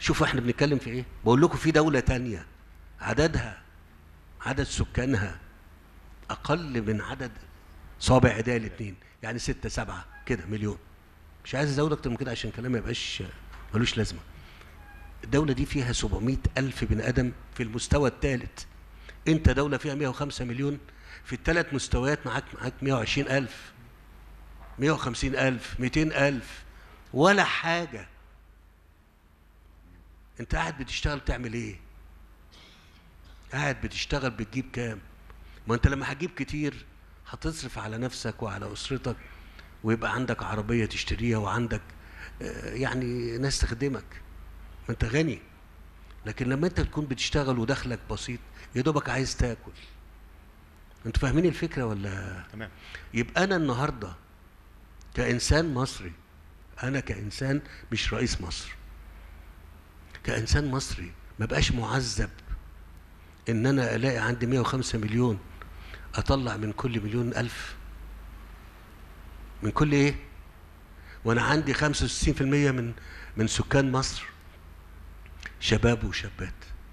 شوفوا احنا بنتكلم في ايه بقول لكم في دولة تانية عددها عدد سكانها اقل من عدد صابع ايديا الاثنين يعني ستة سبعة كده مليون مش عايز ازود اكتر من كده عشان الكلام ما يبقاش ملوش لازمه الدوله دي فيها 700 الف بني ادم في المستوى الثالث انت دوله فيها 105 مليون في الثلاث مستويات معاك معاك 120 الف 150 الف 200 الف ولا حاجه انت قاعد بتشتغل تعمل ايه قاعد بتشتغل بتجيب كام ما انت لما هتجيب كتير هتصرف على نفسك وعلى اسرتك ويبقى عندك عربيه تشتريها وعندك آه، يعني ناس تخدمك ما انت غني لكن لما انت تكون بتشتغل ودخلك بسيط يا دوبك عايز تاكل انتوا فاهمين الفكره ولا تمام يبقى انا النهارده كانسان مصري انا كانسان مش رئيس مصر كانسان مصري ما بقاش معذب ان انا الاقي عندي 105 مليون اطلع من كل مليون الف من كل ايه وانا عندي 65% من من سكان مصر شباب وشابات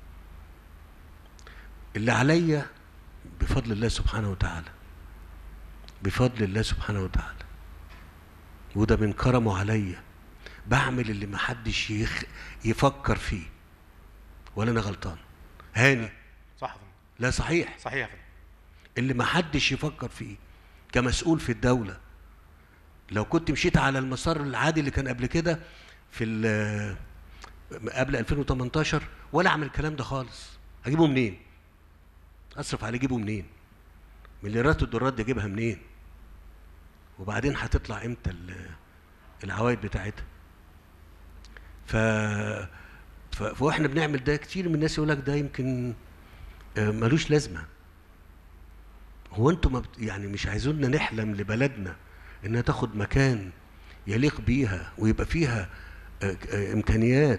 اللي عليا بفضل الله سبحانه وتعالى بفضل الله سبحانه وتعالى وده من كرمه عليا بعمل اللي محدش يخ يفكر فيه ولا انا غلطان هاني صح يا فندم لا صحيح صحيح يا فندم اللي محدش يفكر فيه كمسؤول في الدولة لو كنت مشيت على المسار العادي اللي كان قبل كده في ال- قبل 2018 ولا اعمل الكلام ده خالص اجيبه منين اصرف عليه اجيبه منين مليارات الدولارات دي اجيبها منين وبعدين هتطلع امتى ال- العوائد بتاعتها ف ف- فاحنا بنعمل ده كتير من الناس يقول لك ده يمكن آه، ملوش لازمه هو انتوا ما بت... يعني مش عايزونا نحلم لبلدنا انها تاخد مكان يليق بيها ويبقى فيها آه، آه، امكانيات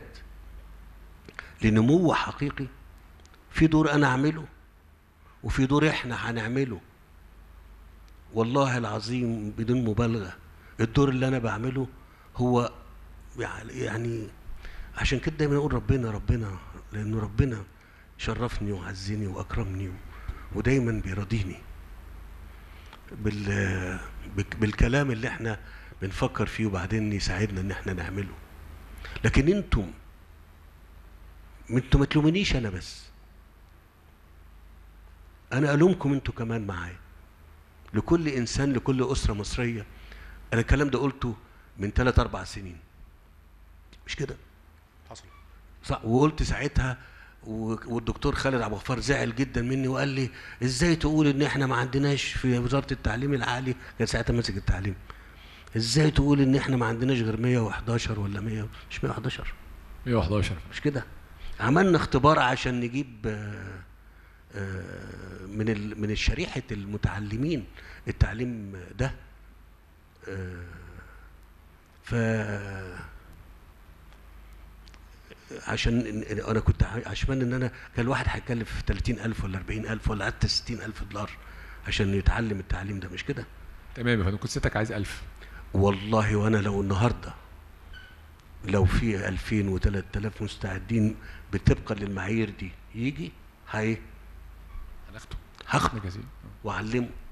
لنمو حقيقي في دور انا اعمله وفي دور احنا هنعمله والله العظيم بدون مبالغه الدور اللي انا بعمله هو يعني- يعني عشان كده دايما اقول ربنا ربنا لانه ربنا شرفني وعزني واكرمني ودايما بيرضيني بال بك- بالكلام اللي احنا بنفكر فيه وبعدين يساعدنا ان احنا نعمله لكن انتم انتم ما تلومونيش انا بس انا الومكم انتوا كمان معايا لكل انسان لكل اسره مصريه انا الكلام ده قلته من ثلاث اربع سنين مش كده حصل صح وقلت ساعتها و- والدكتور خالد عبد الغفار زعل جدا مني وقال لي ازاي تقول ان احنا ما عندناش في وزاره التعليم العالي كان ساعتها ماسك التعليم ازاي تقول ان احنا ما عندناش غير 111 ولا 100 مش 111 111 مش كده عملنا اختبار عشان نجيب آه، آه، من ال- من شريحه المتعلمين التعليم ده آه، ف عشان إن- إن- انا كنت ع- عشمان ان انا كان الواحد هيكلف 30000 ولا 40000 ولا حتى 60000 دولار عشان يتعلم التعليم ده مش كده تمام يا فندم كنت ستك عايز 1000 والله وانا لو النهارده لو في 2000 و3000 مستعدين بطبقا للمعايير دي يجي هي هناخده هاخده جزيل واعلمه